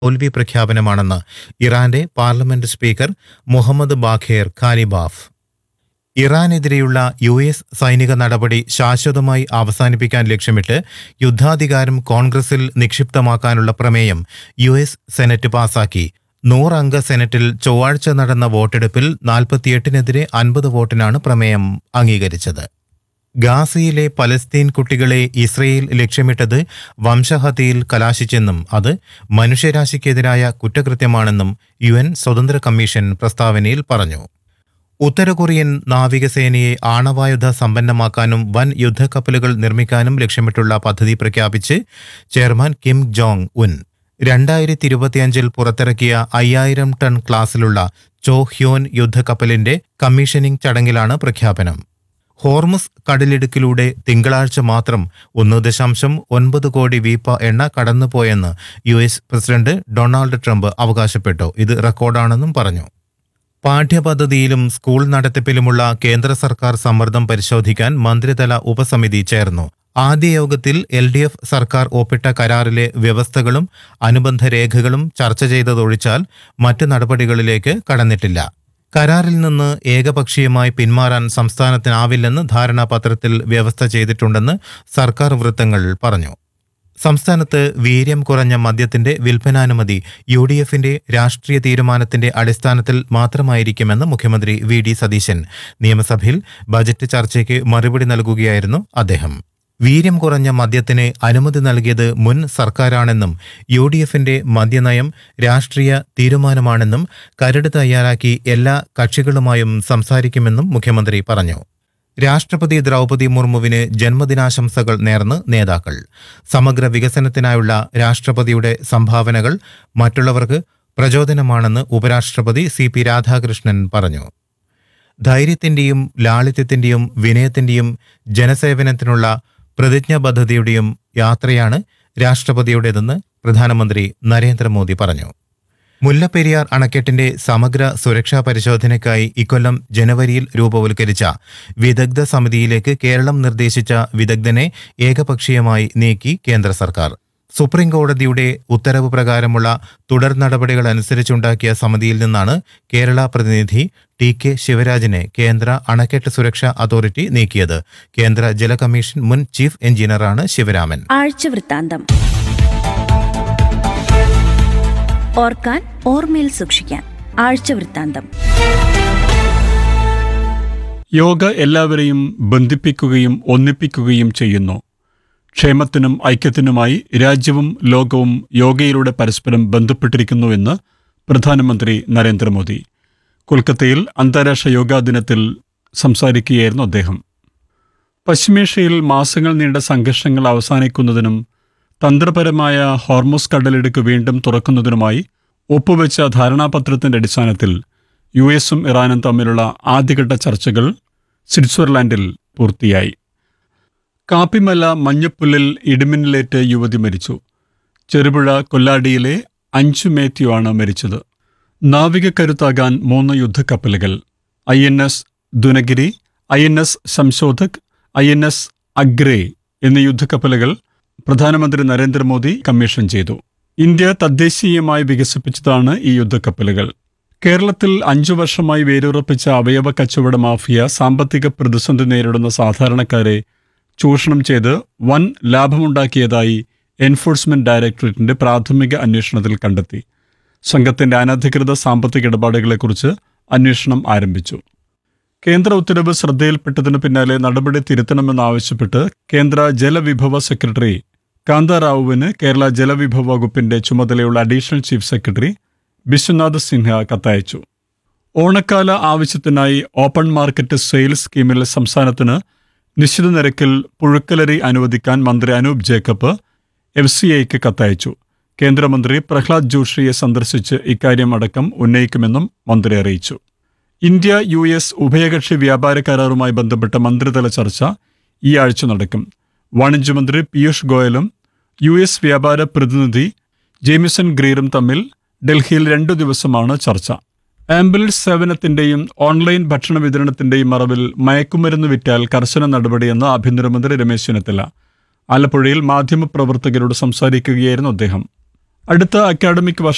തോൽവി പ്രഖ്യാപനമാണെന്ന് ഇറാന്റെ parliament speaker Mohammad Bagher Ghalibaf ഇറാനെതിരെയുള്ള യു എസ് സൈനിക നടപടി ശാശ്വതമായി അവസാനിപ്പിക്കാൻ ലക്ഷ്യമിട്ട് യുദ്ധാധികാരം കോൺഗ്രസിൽ നിക്ഷിപ്തമാക്കാനുള്ള പ്രമേയം യു എസ് സെനറ്റ് പാസാക്കി നൂറംഗ സെനറ്റിൽ ചൊവ്വാഴ്ച നടന്ന വോട്ടെടുപ്പിൽ നാൽപ്പത്തിയെട്ടിനെതിരെ അൻപത് വോട്ടിനാണ് പ്രമേയം അംഗീകരിച്ചത് ഗാസയിലെ പലസ്തീൻ കുട്ടികളെ ഇസ്രയേൽ ലക്ഷ്യമിട്ടത് വംശഹത്യയിൽ കലാശിച്ചെന്നും അത് മനുഷ്യരാശിക്കെതിരായ കുറ്റകൃത്യമാണെന്നും യു എൻ സ്വതന്ത്ര കമ്മീഷൻ പ്രസ്താവനയിൽ പറഞ്ഞു ഉത്തര കൊറിയൻ നാവികസേനയെ ആണവായുധ സമ്പന്നമാക്കാനും വൻ യുദ്ധക്കപ്പലുകൾ നിർമ്മിക്കാനും ലക്ഷ്യമിട്ടുള്ള പദ്ധതി പ്രഖ്യാപിച്ച് ചെയർമാൻ കിം ജോങ് ഉൻ രണ്ടായിരത്തി ഇരുപത്തിയഞ്ചിൽ പുറത്തിറക്കിയ അയ്യായിരം ടൺ ക്ലാസ്സിലുള്ള ചോ ഹ്യോൻ യുദ്ധക്കപ്പലിന്റെ കമ്മീഷനിംഗ് ചടങ്ങിലാണ് പ്രഖ്യാപനം ഹോർമുസ് കടലിടുക്കിലൂടെ തിങ്കളാഴ്ച മാത്രം ഒന്ന് ദശാംശം ഒൻപത് കോടി വീപ്പ എണ്ണ കടന്നുപോയെന്ന് U S president Donald Trump അവകാശപ്പെട്ടു ഇത് റെക്കോർഡാണെന്നും പറഞ്ഞു പാഠ്യപദ്ധതിയിലും സ്കൂൾ നടത്തിപ്പിലുമുള്ള കേന്ദ്ര സർക്കാർ സമ്മർദ്ദം പരിശോധിക്കാൻ മന്ത്രിതല ഉപസമിതി ചേർന്നു ആദ്യ യോഗത്തിൽ എൽ ഡി എഫ് സർക്കാർ ഒപ്പിട്ട കരാറിലെ വ്യവസ്ഥകളും അനുബന്ധ രേഖകളും ചർച്ച ചെയ്തതൊഴിച്ചാൽ മറ്റ് നടപടികളിലേക്ക് കടന്നിട്ടില്ല കരാറിൽ നിന്ന് ഏകപക്ഷീയമായി പിന്മാറാൻ സംസ്ഥാനത്തിനാവില്ലെന്ന് ധാരണാപത്രത്തിൽ വ്യവസ്ഥ ചെയ്തിട്ടുണ്ടെന്ന് സർക്കാർ വൃത്തങ്ങൾ പറഞ്ഞു സംസ്ഥാനത്ത് വീര്യം കുറഞ്ഞ മദ്യത്തിന്റെ വിൽപ്പനാനുമതി യു ഡി എഫിന്റെ രാഷ്ട്രീയ തീരുമാനത്തിന്റെ അടിസ്ഥാനത്തിൽ മാത്രമായിരിക്കുമെന്ന് മുഖ്യമന്ത്രി വി ഡി സതീശൻ നിയമസഭയിൽ ബജറ്റ് ചർച്ചയ്ക്ക് മറുപടി നൽകുകയായിരുന്നു അദ്ദേഹം വീര്യം കുറഞ്ഞ മദ്യത്തിന് അനുമതി നൽകിയത് മുൻ സർക്കാരാണെന്നും യു ഡി എഫിന്റെ മദ്യനയം രാഷ്ട്രീയ തീരുമാനമാണെന്നും കരട് തയ്യാറാക്കി എല്ലാ കക്ഷികളുമായും സംസാരിക്കുമെന്നും മുഖ്യമന്ത്രി പറഞ്ഞു രാഷ്ട്രപതി ദ്രൗപദി മുർമുവിന് ജന്മദിനാശംസകൾ നേർന്ന് നേതാക്കൾ സമഗ്ര വികസനത്തിനായുള്ള രാഷ്ട്രപതിയുടെ സംഭാവനകൾ മറ്റുള്ളവർക്ക് പ്രചോദനമാണെന്ന് ഉപരാഷ്ട്രപതി സി പി രാധാകൃഷ്ണൻ പറഞ്ഞു ധൈര്യത്തിന്റെയും ലാളിത്യത്തിന്റെയും വിനയത്തിന്റെയും ജനസേവനത്തിനുള്ള പ്രതിജ്ഞാബദ്ധതയുടെയും യാത്രയാണ് രാഷ്ട്രപതിയുടേതെന്ന് പ്രധാനമന്ത്രി നരേന്ദ്രമോദി പറഞ്ഞു മുല്ലപ്പെരിയാർ അണക്കെട്ടിന്റെ സമഗ്ര സുരക്ഷാ പരിശോധനയ്ക്കായി ഇക്കൊല്ലം ജനുവരിയിൽ രൂപവൽക്കരിച്ച വിദഗ്ധ സമിതിയിലേക്ക് കേരളം നിർദ്ദേശിച്ച വിദഗ്ധനെ ഏകപക്ഷീയമായി നീക്കി കേന്ദ്ര സർക്കാർ സുപ്രീം കോടതിയുടെ ഉത്തരവ് പ്രകാരമുള്ള തുടർ നടപടികൾ അനുസരിച്ചുണ്ടാക്കിയ സമിതിയിൽ നിന്നാണ് കേരള പ്രതിനിധി ടി കെ ശിവരാജിനെ കേന്ദ്ര അണക്കെട്ട് സുരക്ഷാ അതോറിറ്റി നീക്കിയത് കേന്ദ്ര ജല കമ്മീഷൻ മുൻ ചീഫ് എഞ്ചിനീയറാണ് ശിവരാമൻ ആഴ്ചവൃത്താന്തം ഓർക്കാൻ ഓർമ്മയിൽ സൂക്ഷിക്കാൻ ആഴ്ചവൃത്താന്തം യോഗ എല്ലാവരെയും ബന്ധിപ്പിക്കുകയും ഒന്നിപ്പിക്കുകയും ചെയ്യുന്നു ക്ഷേമത്തിനും ഐക്യത്തിനുമായി രാജ്യവും ലോകവും യോഗയിലൂടെ പരസ്പരം ബന്ധപ്പെട്ടിരിക്കുന്നുവെന്ന് പ്രധാനമന്ത്രി നരേന്ദ്രമോദി കൊൽക്കത്തയിൽ അന്താരാഷ്ട്ര യോഗാ ദിനത്തിൽ സംസാരിക്കുകയായിരുന്നു അദ്ദേഹം പശ്ചിമേഷ്യയിൽ മാസങ്ങൾ നീണ്ട സംഘർഷങ്ങൾ അവസാനിക്കുന്നതിനും തന്ത്രപരമായ ഹോർമോസ് കടലിടുക്ക് വീണ്ടും തുറക്കുന്നതിനുമായി ഒപ്പുവെച്ച ധാരണാപത്രത്തിന്റെ അടിസ്ഥാനത്തിൽ യു എസും ഇറാനും തമ്മിലുള്ള ആദ്യഘട്ട ചർച്ചകൾ സ്വിറ്റ്സർലാൻഡിൽ പൂർത്തിയായി കാപ്പിമല മഞ്ഞപ്പുല്ലിൽ ഇടിമിന്നലേറ്റ് യുവതി മരിച്ചു ചെറുപുഴ കൊല്ലാടിയിലെ അഞ്ചു മേത്യു ആണ് മരിച്ചത് നാവികക്കരുത്താകാൻ മൂന്ന് യുദ്ധക്കപ്പലുകൾ I N S Dunagiri I N S Sanshodhak I N S Agray എന്നീ യുദ്ധക്കപ്പലുകൾ പ്രധാനമന്ത്രി നരേന്ദ്രമോദി കമ്മീഷൻ ചെയ്തു ഇന്ത്യ തദ്ദേശീയമായി വികസിപ്പിച്ചതാണ് ഈ യുദ്ധക്കപ്പലുകൾ കേരളത്തിൽ അഞ്ചു വർഷമായി വേരുറപ്പിച്ച അവയവ കച്ചവട മാഫിയ സാമ്പത്തിക പ്രതിസന്ധി നേരിടുന്ന സാധാരണക്കാരെ ചൂഷണം ചെയ്ത് വൻ ലാഭമുണ്ടാക്കിയതായി എൻഫോഴ്സ്മെന്റ് ഡയറക്ടറേറ്റിന്റെ പ്രാഥമിക അന്വേഷണത്തിൽ കണ്ടെത്തി സംഘത്തിന്റെ അനധികൃത സാമ്പത്തിക ഇടപാടുകളെക്കുറിച്ച് അന്വേഷണം ആരംഭിച്ചു കേന്ദ്ര ഉത്തരവ് ശ്രദ്ധയിൽപ്പെട്ടതിനു പിന്നാലെ നടപടി തിരുത്തണമെന്നാവശ്യപ്പെട്ട് കേന്ദ്ര ജലവിഭവ സെക്രട്ടറി കാന്താറാവുവിന് കേരള ജലവിഭവ വകുപ്പിന്റെ ചുമതലയുള്ള additional chief secretary Biswanath Sinha കത്തയച്ചു ഓണക്കാല ആവശ്യത്തിനായി ഓപ്പൺ മാർക്കറ്റ് സെയിൽസ് സ്കീമിൽ സംസ്ഥാനത്തിന് നിശ്ചിത നിരക്കിൽ പുഴുക്കലരി അനുവദിക്കാൻ മന്ത്രി അനൂപ് ജേക്കബ് എഫ് സി ഐക്ക് കത്തയച്ചു കേന്ദ്രമന്ത്രി പ്രഹ്ലാദ് ജോഷിയെ സന്ദർശിച്ച് ഇക്കാര്യം അടക്കം ഉന്നയിക്കുമെന്നും മന്ത്രി അറിയിച്ചു ഇന്ത്യ യു എസ് ഉഭയകക്ഷി വ്യാപാര കരാറുമായി ബന്ധപ്പെട്ട മന്ത്രിതല ചർച്ച ഈ ആഴ്ച നടക്കും വാണിജ്യമന്ത്രി പീയൂഷ് ഗോയലും യു എസ് വ്യാപാര പ്രതിനിധി ജെയിമിസൺ ഗ്രീറും തമ്മിൽ ഡൽഹിയിൽ രണ്ടു ദിവസമാണ് ചർച്ച ആംബുലൻസ് സേവനത്തിന്റെയും ഓൺലൈൻ ഭക്ഷണ വിതരണത്തിന്റെയും മറവിൽ മയക്കുമരുന്ന് വിറ്റാൽ കർശന നടപടിയെന്ന് ആഭ്യന്തരമന്ത്രി രമേശ് ചെന്നിത്തല ആലപ്പുഴയിൽ മാധ്യമപ്രവർത്തകരോട് സംസാരിക്കുകയായിരുന്നു അദ്ദേഹം അടുത്ത അക്കാഡമിക് വർഷം